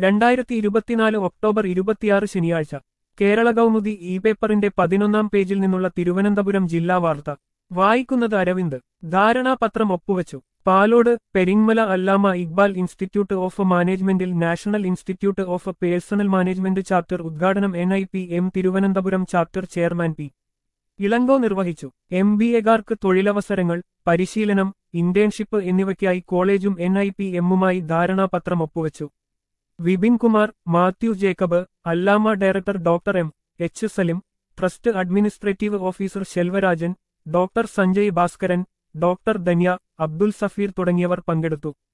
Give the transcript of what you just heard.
രണ്ടായിരത്തി ഇരുപത്തിനാല് ഒക്ടോബർ ഇരുപത്തിയാറ് ശനിയാഴ്ച കേരള കൗമുദി ഇ പേപ്പറിന്റെ പതിനൊന്നാം പേജിൽ നിന്നുള്ള തിരുവനന്തപുരം ജില്ലാ വാർത്ത വായിക്കുന്നത് അരവിന്ദ് ധാരണാപത്രം ഒപ്പുവച്ചു പാലോട് പെരിങ്മല അല്ലാമ ഇക്ബാൽ ഇൻസ്റ്റിറ്റ്യൂട്ട് ഓഫ് മാനേജ്മെന്റിൽ national institute of personnel management chapter ഉദ്ഘാടനം N I P M Thiruvananthapuram chapter chairman P Elango നിർവഹിച്ചു എം ബി എകാർക്ക് തൊഴിലവസരങ്ങൾ പരിശീലനം ഇന്റേൺഷിപ്പ് എന്നിവയ്ക്കായി കോളേജും എൻ ഐ പി എമ്മുമായി ധാരണാപത്രം ഒപ്പുവച്ചു Vipin Kumar Mathew Jacob Allama director doctor M H Salim trust administrative officer Selvarajan doctor Sanjay Bhaskaran doctor Dhanya Abdul Safeer തുടങ്ങിയവർ പങ്കെടുത്തു